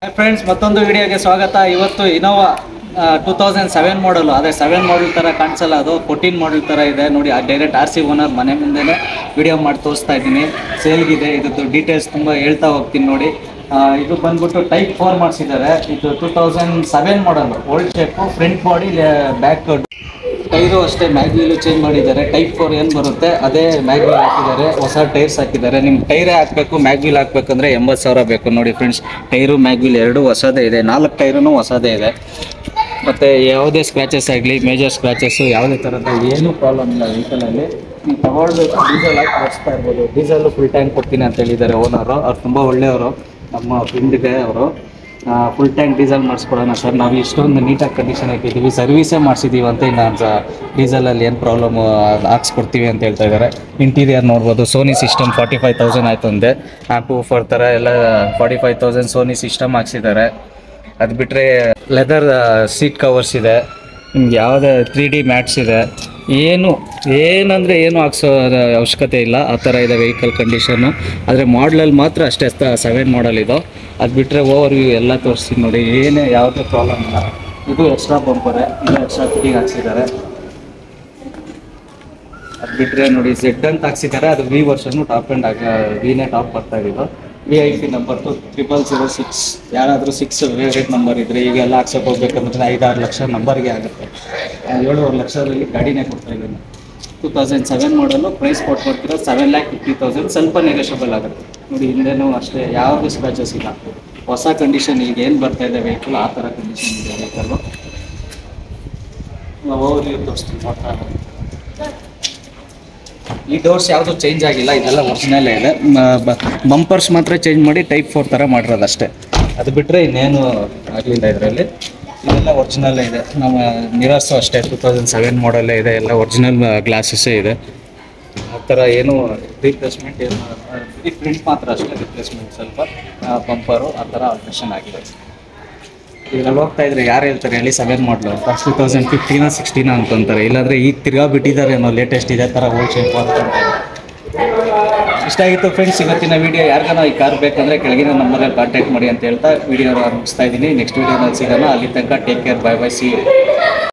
friends ಮತ್ತೊಂದು ವಿಡಿಯೋಗೆ ಸ್ವಾಗತ ಇವತ್ತು ಇನೋವಾ ಟೂ ತೌಸಂಡ್ ಸೆವೆನ್ ಮಾಡಲು ಅದೇ ಸೆವೆನ್ ಮಾಡಲ್ ಥರ ಕಾಣಿಸಲ್ಲ ಅದು ಫೋರ್ಟೀನ್ ಮಾಡಲ್ ಥರ ಇದೆ ನೋಡಿ ಆ ಡೈರೆಕ್ಟ್ ಆರ್ ಸಿ ಓನರ್ ಮನೆ ಮುಂದೆನೇ ವಿಡಿಯೋ ಮಾಡಿ ತೋರಿಸ್ತಾ ಇದ್ದೀನಿ ಸೇಲ್ಗಿದೆ ಇದ್ರದ್ದು ಡೀಟೇಲ್ಸ್ ತುಂಬ ಹೇಳ್ತಾ ಹೋಗ್ತೀನಿ ನೋಡಿ ಆ, ಇದು ಬಂದ್ಬಿಟ್ಟು ಟೈಪ್ ಫೋರ್ ಮಾಡಿಸಿದ್ದಾರೆ ಇದು ಟೂ ತೌಸಂಡ್ ಸೆವೆನ್ ಮಾಡಲು old shape front body back tyre ಅಷ್ಟೇ ಮ್ಯಾಗ್ವೀಲು ಚೇಂಜ್ ಮಾಡಿದ್ದಾರೆ ಟೈಪ್ ಫೋರ್ ಏನು ಬರುತ್ತೆ ಅದೇ ಮ್ಯಾಗ್ವೀಲ್ ಹಾಕಿದ್ದಾರೆ ಹೊಸ ಟೈರ್ಸ್ ಹಾಕಿದ್ದಾರೆ ನಿಮ್ಗೆ ಟೈರೇ ಹಾಕಬೇಕು ಮ್ಯಾಗ್ವೀಲ್ ಹಾಕ್ಬೇಕಂದ್ರೆ ಎಂಬತ್ತು ಸಾವಿರ ಬೇಕು ನೋಡಿ ಫ್ರೆಂಡ್ಸ್ ಟೈರು ಮ್ಯಾಗ್ವೀಲ್ ಎರಡೂ ಹೊಸದೇ ಇದೆ ನಾಲ್ಕು ಟೈರೂ ಹೊಸದೇ ಇದೆ ಮತ್ತು ಯಾವುದೇ ಸ್ಕ್ರ್ಯಾಚಸ್ ಆಗಲಿ ಮೇಜರ್ ಸ್ಕ್ರ್ಯಾಚಸ್ಸು ಯಾವುದೇ ಥರದ ಏನೂ ಪ್ರಾಬ್ಲಮ್ ಇಲ್ಲ ವೆಹಿಕಲಲ್ಲಿ ನೀವು ತಗೊಂಡು ಡೀಸೆಲ್ ಹಾಕಿ ಓಡಿಸ್ತಾ ಇರ್ಬೋದು ಡೀಸೆಲ್ಲು ಫುಲ್ ಟ್ಯಾಂಕ್ ಕೊಡ್ತೀನಿ ಅಂತ ಹೇಳಿದ್ದಾರೆ ಓನರು ಅವ್ರು ತುಂಬ ಒಳ್ಳೆಯವರು ನಮ್ಮ ಫ್ರೆಂಡ್ಗೆ ಅವರು ಫುಲ್ ಟ್ಯಾಂಕ್ ಡೀಸೆಲ್ ಮಾಡಿಸ್ಕೊಡೋಣ ಸರ್ ನಾವು ಇಷ್ಟೊಂದು ನೀಟಾಗಿ ಕಂಡೀಷನ್ ಹಾಕಿದ್ದೀವಿ ಸರ್ವಿಸೇ ಮಾಡಿಸಿದ್ದೀವಿ ಅಂತ ಇನ್ನು ಡೀಸೆಲಲ್ಲಿ ಏನು ಪ್ರಾಬ್ಲಮ್ ಹಾಕ್ಸ್ಕೊಡ್ತೀವಿ ಅಂತ ಹೇಳ್ತಾ ಇದ್ದಾರೆ ಇಂಟೀರಿಯರ್ ನೋಡ್ಬೋದು Sony system forty five thousand ಆಯ್ತು ಅಂದೆ ಆ್ಯಪು ಫೋರ್ ಥರ ಎಲ್ಲ forty five thousand Sony system ಹಾಕ್ಸಿದ್ದಾರೆ ಅದು ಬಿಟ್ಟರೆ ಲೆದರ್ ಸೀಟ್ ಕವರ್ಸ್ ಇದೆ ನಿಮ್ಗೆ ಯಾವುದೇ ತ್ರೀ ಡಿ ಮ್ಯಾಟ್ಸ್ ಇದೆ ಏನು ಏನಂದರೆ ಏನು ಹಾಕ್ಸೋ ಅವಶ್ಯಕತೆ ಇಲ್ಲ ಆ ಥರ ಇದೆ ವೆಹಿಕಲ್ ಕಂಡೀಷನ್ನು ಆದರೆ ಮಾಡಲಲ್ಲಿ ಮಾತ್ರ ಅಷ್ಟೇ ಸೆವೆನ್ ಮಾಡಲ್ ಇದು ಅದು ಬಿಟ್ಟರೆ ಓವರ್ ವ್ಯೂ ಎಲ್ಲ ತೋರಿಸ್ತೀನಿ ನೋಡಿ ಏನೇ ಯಾವುದೇ ಪ್ರಾಬ್ಲಮ್ ಇಲ್ಲ ಇದು ಎಕ್ಸ್ಟ್ರಾ ಬಂಪರೆ ಇದು ಎಕ್ಸ್ಟ್ರಾ ಫಿಟ್ಟಿಂಗ್ ಹಾಕ್ಸಿದ್ದಾರೆ ಅದು ಬಿಟ್ಟರೆ ನೋಡಿ ಝೆಡ್ ಅಂತ ಹಾಕ್ಸಿದ್ದಾರೆ ಅದು ವಿ ವರ್ಷನು ಟಾಪ್ ಆ್ಯಂಡ್ ಆಗ ವಿನೇ ಟಾಪ್ ಬರ್ತಾ ಇದ್ದು V I P number two triple zero six ಯಾರಾದರೂ ಸಿಕ್ಸ್ ವೇರಿಯಂಟ್ ನಂಬರ್ ಇದ್ದರೆ ಈಗೆಲ್ಲ ಹಾಕ್ಸೋಕೆ ಹೋಗ್ಬೇಕಂದ್ರೆ ಐದಾರು ಲಕ್ಷ ನಂಬರ್ಗೆ ಆಗುತ್ತೆ ಆ ಏಳುವರೆ ಲಕ್ಷದಲ್ಲಿ ಗಾಡಿನೇ ಕೊಡ್ತಾ ಇದ್ದೀನಿ ಟೂ ತೌಸಂಡ್ ಸೆವೆನ್ ಮಾಡಲು ಪ್ರೈಸ್ ಕೊಟ್ಟು ಬರ್ತಿರೋ ಸೆವೆನ್ ಲ್ಯಾಕ್ ಫಿಫ್ಟಿ ತೌಸಂಡ್ ಸ್ವಲ್ಪ ನೆಗೋಷಿಯಬಲ್ ಆಗುತ್ತೆ ನೋಡಿ ಹಿಂದೆನೂ ಅಷ್ಟೇ ಯಾವುದೇ ಸ್ಕ್ರಾಚಸ್ ಇಲ್ಲ ಹೊಸ ಕಂಡೀಷನ್ ಈಗ ಏನು ಬರ್ತಾ ಇದೆ ವೆಹಿಕಲ್ ಆ ಥರ ಕಂಡೀಷನ್ ಇದೆ ವೆಹಿಕಲ್ಲು ಓವರ್ ವ್ಯೂ ತೋರಿಸ್ತೀನಿ ಮಾತ್ರ ಈ ಡೋರ್ಸ್ ಯಾವುದು ಚೇಂಜ್ ಆಗಿಲ್ಲ ಇದೆಲ್ಲ ಒರಿಜಿನಲ್ ಇದೆ ಬಂಪರ್ಸ್ ಮಾತ್ರ ಚೇಂಜ್ ಮಾಡಿ ಟೈಪ್ ಫೋರ್ ಥರ ಮಾಡಿರೋದು ಅಷ್ಟೇ ಅದು ಬಿಟ್ಟರೆ ಇನ್ನೇನು ಆಗಲಿಲ್ಲ ಇದರಲ್ಲಿ ಇದೆಲ್ಲ ಒರಿಜಿನಲ್ ಇದೆ ನಮ್ಮ ಮಿರರ್ಸು ಅಷ್ಟೇ ಟೂ ತೌಸಂಡ್ ಸೆವೆನ್ ಮಾಡಲ್ಲೇ ಇದೆ ಎಲ್ಲ ಒರಿಜಿನಲ್ ಗ್ಲಾಸಸ್ಸೇ ಇದೆ ಆ ಥರ ಏನು ರಿಪ್ಲೇಸ್ಮೆಂಟ್ ಏನು ಈ ಪ್ರಿಂಟ್ ಮಾತ್ರ ಅಷ್ಟೇ ರಿಪ್ಲೇಸ್ಮೆಂಟ್ ಸ್ವಲ್ಪ ಬಂಪರು ಆ ಥರ ಆಲ್ಟ್ರೇಷನ್ ಆಗಿದೆ ಇದ್ರಲ್ಲಿ ಹೋಗ್ತಾ ಇದ್ರೆ ಯಾರು ಹೇಳ್ತಾರೆ ಹೇಳಿ ಸೆವೆನ್ ಮಾಡಲು ಟೂ ತೌಸಂಡ್ ಫಿಫ್ಟೀನ ಸಿಕ್ಸ್ಟೀನ ಅಂತಂತಾರೆ ಇಲ್ಲಾಂದ್ರೆ ಈಗ ತಿರ್ಗಾ ಬಿಟ್ಟಿದ್ದಾರೆ ಅನ್ನೋ ಲೇಟೆಸ್ಟ್ ಇದೇ ಥರ ಓಲ್ಡ್ ಶೇಪ್ ಅಂತ ಇಷ್ಟ ಆಗಿತ್ತು ಫ್ರೆಂಡ್ಸ್ ಇವತ್ತಿನ ವಿಡಿಯೋ ಯಾರಿಗಾನ ಈ ಕಾರ್ ಬೇಕಂದ್ರೆ ಕೆಳಗಿನ ನಂಬರಲ್ಲಿ ಕಾಂಟ್ಯಾಕ್ಟ್ ಮಾಡಿ ಅಂತ ಹೇಳ್ತಾ ವಿಡಿಯೋ ಮುಗಿಸ್ತಾ ಇದ್ದೀನಿ ನೆಕ್ಸ್ಟ್ ವಿಡಿಯೋನಲ್ಲಿ ಸಿಗೋಣ ಅಲ್ಲಿ ತನಕ take care bye bye C